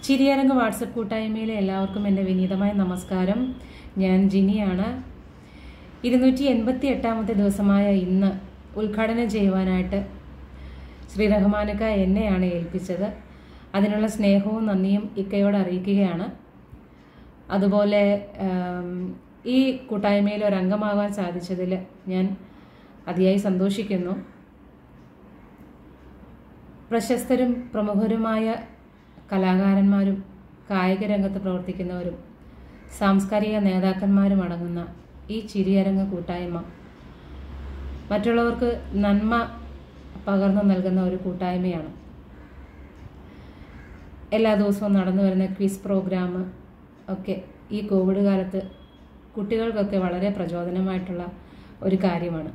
ചിരിയരങ്ങ് WhatsApp കൂട്ടായ്മയിലെ എല്ലാവർക്കും എൻ്റെ വിനീതമായ നമസ്കാരം ഞാൻ ജിനിയാണ് ഇരുന്നൂറ്റി എൺപത്തി എട്ടാമത്തെ ദിവസമായ ഇന്ന് ഉദ്ഘാടനം ചെയ്യുവാനായിട്ട് ശ്രീ റഹ്മാനക്ക എന്നെയാണ് ഏൽപ്പിച്ചത് അതിനുള്ള സ്നേഹവും നന്ദിയും ഇക്കയോട് അറിയിക്കുകയാണ് അതുപോലെ ആം, ഈ കൂട്ടായ്മയിൽ ഒരു അംഗമാകാൻ സാധിച്ചതിൽ ഞാൻ അതിയായി സന്തോഷിക്കുന്നു പ്രശസ്തരും പ്രമുഖരുമായ കലാകാരന്മാരും കായിക രംഗത്ത് പ്രവർത്തിക്കുന്നവരും സാംസ്കാരിക നേതാക്കന്മാരും അടങ്ങുന്ന ഈ ചിരിയരങ്ങ് കൂട്ടായ്മ മറ്റുള്ളവർക്ക് നന്മ പകർന്നു നൽകുന്ന ഒരു കൂട്ടായ്മയാണ് എല്ലാ ദിവസവും നടന്നു വരുന്ന ക്വിസ് പ്രോഗ്രാം ഒക്കെ ഈ കോവിഡ് കാലത്ത് കുട്ടികൾക്കൊക്കെ വളരെ പ്രചോദനമായിട്ടുള്ള ഒരു കാര്യമാണ്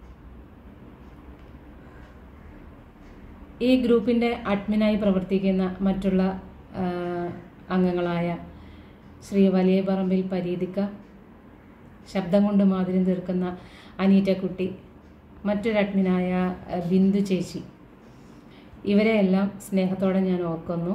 ഈ ഗ്രൂപ്പിൻ്റെ അഡ്മിനായി പ്രവർത്തിക്കുന്ന മറ്റുള്ള ആ, അംഗങ്ങളായ ശ്രീ വലിയ പറമ്പിൽ പരീതിക്ക ശബ്ദം കൊണ്ട് മാതിരി തീർക്കുന്ന അനീറ്റക്കുട്ടി മറ്റൊരു അഡ്മിനായ ആ, ബിന്ദു ചേച്ചി ഇവരെയെല്ലാം സ്നേഹത്തോടെ ഞാൻ ഓർക്കുന്നു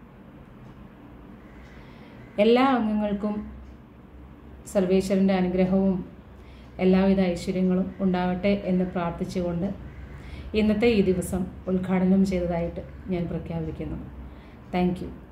എല്ലാ അംഗങ്ങൾക്കും സർവേശ്വരൻ്റെ അനുഗ്രഹവും എല്ലാവിധ ഐശ്വര്യങ്ങളും ഉണ്ടാവട്ടെ എന്ന് പ്രാർത്ഥിച്ചുകൊണ്ട് ഇന്നത്തെ ഈ ദിവസം ഉദ്ഘാടനം ചെയ്തതായിട്ട് ഞാൻ പ്രഖ്യാപിക്കുന്നു താങ്ക് യു